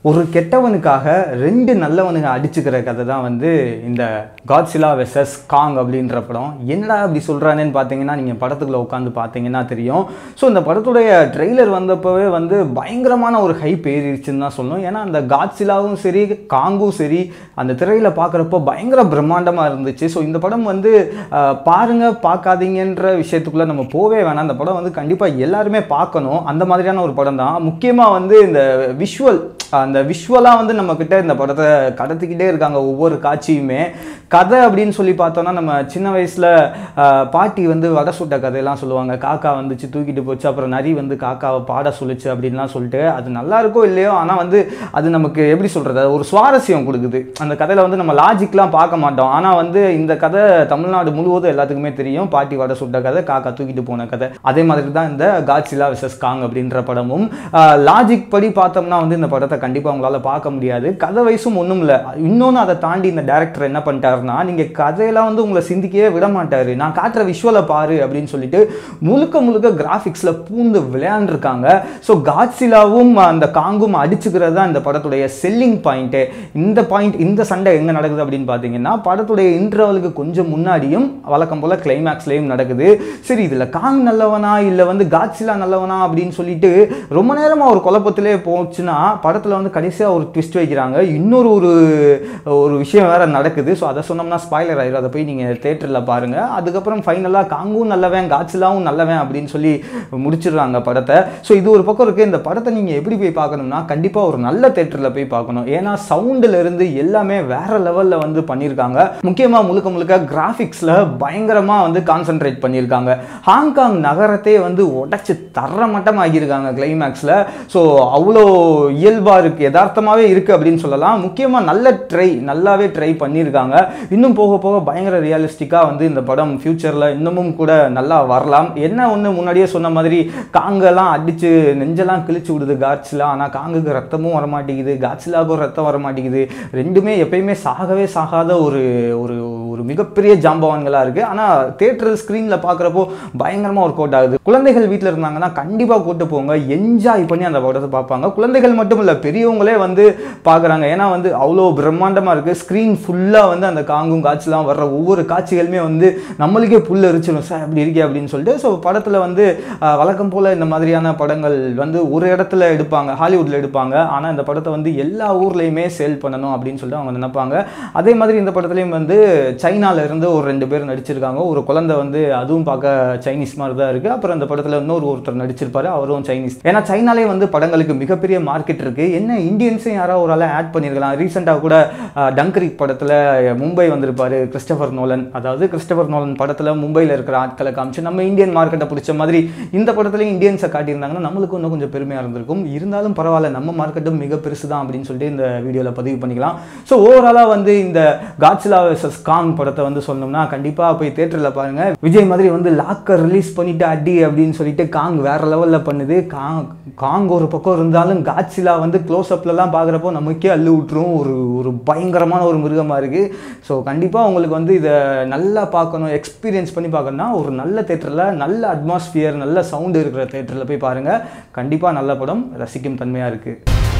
ஒரு கெட்டவனுக்காக ரெண்டு நல்லவனுங்க அடிச்சுக்கிற கதை தான் வந்து இந்த காட்ஸிலா வெசஸ் காங் அப்படின்ற படம் என்னடா அப்படி சொல்கிறானேன்னு பார்த்தீங்கன்னா நீங்கள் படத்துக்குள்ளே உட்காந்து பார்த்தீங்கன்னா தெரியும் ஸோ இந்த படத்துடைய ட்ரெய்லர் வந்தப்போவே வந்து பயங்கரமான ஒரு ஹைப் ஏறிடுச்சுன்னு தான் சொல்லணும் ஏன்னா அந்த காட்ஸிலாவும் சரி காங்கும் சரி அந்த திரையில் பார்க்குறப்போ பயங்கர பிரம்மாண்டமாக இருந்துச்சு ஸோ இந்த படம் வந்து அஹ், பாருங்க பார்க்காதீங்கன்ற விஷயத்துக்குள்ளே நம்ம போவே வேணாம் அந்த படம் வந்து கண்டிப்பாக எல்லாருமே பார்க்கணும் அந்த மாதிரியான ஒரு படம் தான் முக்கியமாக வந்து இந்த விஷுவல் அந்த விஷுவலாக வந்து நம்மக்கிட்ட இந்த படத்தை கடத்திக்கிட்டே இருக்காங்க ஒவ்வொரு காட்சியுமே கதை அப்படின்னு சொல்லி பார்த்தோன்னா நம்ம சின்ன வயசில் பாட்டி வந்து வடை சுட்ட கதையெல்லாம் சொல்லுவாங்க காக்கா வந்துச்சு தூக்கிட்டு போச்சு அப்புறம் நரி வந்து காக்காவை பாட சொல்லுச்சு அப்படின்லாம் சொல்லிட்டு அது நல்லா இருக்கோ இல்லையோ ஆனால் வந்து அது நமக்கு எப்படி சொல்கிறது ஒரு சுவாரஸ்யம் கொடுக்குது அந்த கதையில் வந்து நம்ம லாஜிக்லாம் பார்க்க மாட்டோம் ஆனால் வந்து இந்த கதை தமிழ்நாடு முழுவதும் எல்லாத்துக்குமே தெரியும் பாட்டி வடை சுட்ட கதை காக்கா தூக்கிட்டு போன கதை அதே மாதிரி தான் இந்த காட்சிலா விசஸ் காங் அப்படின்ற படமும் லாஜிக் படி பார்த்தோம்னா வந்து இந்த படத்தை கண்டிப்பாக உங்களால் பார்க்க முடியாது கதை வயசும் ஒன்றும் இல்லை இன்னொன்று அதை தாண்டி இந்த டேரக்டர் என்ன பண்ணிட்டாருன்னா நீங்கள் கதையெல்லாம் வந்து உங்களை சிந்திக்கவே விட மாட்டார் நான் காட்டுற விஷுவலை பாரு அப்படின்னு சொல்லிட்டு முழுக்க முழுக்க கிராஃபிக்ஸில் பூந்து விளையாண்டுருக்காங்க ஸோ காட்சிலாவும் அந்த காங்கும் அடிச்சுக்கிறது தான் இந்த படத்துடைய செல்லிங் பாயிண்ட்டு இந்த பாயிண்ட் இந்த சண்டை எங்கே நடக்குது அப்படின்னு பார்த்தீங்கன்னா படத்துடைய இன்டர்வலுக்கு கொஞ்சம் முன்னாடியும் வழக்கம் போல் கிளைமேக்ஸ்லேயும் நடக்குது சரி இதில் காங் நல்லவனா இல்லை வந்து காட்சிலா நல்லவனா அப்படின்னு சொல்லிட்டு ரொம்ப நேரமாக ஒரு குழப்பத்திலே போச்சுன்னா படத்தில் வந்து கடைசியாக ஒரு ட்விஸ்ட் வைக்கிறாங்க இன்னொரு ஒரு ஒரு விஷயம் வேற நடக்குது ஸோ அதை சொன்னோம்னா ஸ்பாய்லர் ஆயிரும் அதை போய் நீங்கள் தேட்டரில் பாருங்கள் அதுக்கப்புறம் ஃபைனலாக காங்கும் நல்லவன் காட்சிலாவும் நல்லவன் அப்படின்னு சொல்லி முடிச்சிடுறாங்க படத்தை ஸோ இது ஒரு பக்கம் இருக்குது இந்த படத்தை நீங்கள் எப்படி போய் பார்க்கணும்னா கண்டிப்பாக ஒரு நல்ல தேட்டரில் போய் பார்க்கணும் ஏன்னா சவுண்டுல இருந்து எல்லாமே வேற லெவலில் வந்து பண்ணியிருக்காங்க முக்கியமாக முழுக்க முழுக்க கிராஃபிக்ஸில் பயங்கரமாக வந்து கான்சென்ட்ரேட் பண்ணியிருக்காங்க ஹாங்காங் நகரத்தை வந்து உடச்சி தரமட்டம் ஆகியிருக்காங்க கிளைமேக்ஸில் ஸோ அவ்வளோ இயல்பாக இருக்குது யதார்த்தமாகவே இருக்குது அப்படின்னு சொல்லலாம் முக்கியமாக நல்ல ட்ரை நல்லாவே ட்ரை பண்ணியிருக்காங்க இன்னும் போக போக பயங்கர ரியலிஸ்டிக்காக வந்து இந்த படம் ஃப்யூச்சரில் இன்னமும் கூட நல்லா வரலாம் என்ன ஒன்று முன்னாடியே சொன்ன மாதிரி காங்கெல்லாம் அடித்து நெஞ்செல்லாம் கிழிச்சு விடுது காட்சிலாம் ஆனால் காங்குக்கு ரத்தமும் வர மாட்டேங்குது காட்சிலாவுக்கும் ரத்தம் வர மாட்டேங்குது ரெண்டுமே எப்பயுமே சாகவே சாகாத ஒரு ஒரு ஒரு மிகப்பெரிய ஜாம்பவான்களாக இருக்குது ஆனால் தேட்டர் ஸ்க்ரீனில் பார்க்குறப்போ பயங்கரமாக ஒர்க் அவுட் ஆகுது குழந்தைகள் வீட்டில் இருந்தாங்கன்னா கண்டிப்பாக கூட்டு போங்க என்ஜாய் பண்ணி அந்த படத்தை பார்ப்பாங்க குழந்தைகள் மட்டும் இல்லை பெரியவங்களே வந்து பார்க்குறாங்க ஏன்னா வந்து அவ்வளோ பிரம்மாண்டமாக இருக்குது ஸ்க்ரீன் ஃபுல்லாக வந்து அந்த காங்கும் காட்சிலாம் வர்ற ஒவ்வொரு காட்சிகளுமே வந்து நம்மளுக்கே புல் எரிச்சிடும் சார் அப்படி இருக்கே அப்படின்னு சொல்லிட்டு ஸோ படத்தில் வந்து ஆஹ், வழக்கம் போல் இந்த மாதிரியான படங்கள் வந்து ஒரு இடத்துல எடுப்பாங்க ஹாலிவுட்டில் எடுப்பாங்க ஆனால் இந்த படத்தை வந்து எல்லா ஊர்லேயுமே சேல் பண்ணணும் அப்படின்னு சொல்லிட்டு அவங்க நினைப்பாங்க அதே மாதிரி இந்த படத்துலையும் வந்து சைனால இருந்து ஒரு ரெண்டு பேர் நடிச்சிருக்காங்க ஒரு குழந்தை வந்து அதுவும் பார்க்க சைனீஸ் மாதிரி தான் இருக்குது அப்புறம் இந்த படத்தில் இன்னொரு ஒருத்தர் நடிச்சிருப்பாரு அவரும் சைனீஸ் ஏன்னா சைனாலே வந்து படங்களுக்கு மிகப்பெரிய மார்க்கெட் இருக்குது என்ன இந்தியன்ஸையும் யாராவது ஒரு ஆளை ஆட் பண்ணியிருக்கலாம் ரீசெண்டாக கூட டங்கரிக் படத்தில் மும்பை வந்திருப்பாரு கிறிஸ்டபர் நோலன் அதாவது கிறிஸ்டபர் நோலன் படத்தில் மும்பையில் இருக்கிற ஆட்களை காமிச்சு நம்ம இந்தியன் மார்க்கெட்டை பிடிச்ச மாதிரி இந்த படத்துலையும் இந்தியன்ஸை காட்டியிருந்தாங்கன்னா நம்மளுக்கு இன்னும் கொஞ்சம் பெருமையாக இருந்திருக்கும் இருந்தாலும் பரவாயில்ல நம்ம மார்க்கெட்டும் மிக பெருசு தான் அப்படின்னு சொல்லிட்டு இந்த வீடியோவில் பதிவு பண்ணிக்கலாம் ஸோ ஓவராலாக வந்து இந்த காட்சிலா வெர்சஸ் காங் படத்தை வந்து சொன்னோம்னா கண்டிப்பாக போய் தேட்டரில் பாருங்கள் விஜய் மாதிரி வந்து லாக்கர் ரிலீஸ் பண்ணிட்டு அடி அப்படின்னு சொல்லிட்டு காங் வேற லெவலில் பண்ணுது காங் காங் ஒரு பக்கம் இருந்தாலும் காட்சிலா வந்து க்ளோஸ் அப்லலாம் பார்க்குறப்போ நமக்கே அள்ளு விட்டுரும் ஒரு ஒரு பயங்கரமான ஒரு மிருகமாக இருக்குது ஸோ கண்டிப்பாக உங்களுக்கு வந்து இதை நல்லா பார்க்கணும் எக்ஸ்பீரியன்ஸ் பண்ணி பார்க்கணும்னா ஒரு நல்ல தேட்டரில் நல்ல அட்மாஸ்பியர் நல்ல சவுண்டு இருக்கிற தேட்டரில் போய் பாருங்கள் கண்டிப்பாக நல்ல படம் ரசிக்கும் தன்மையாக இருக்குது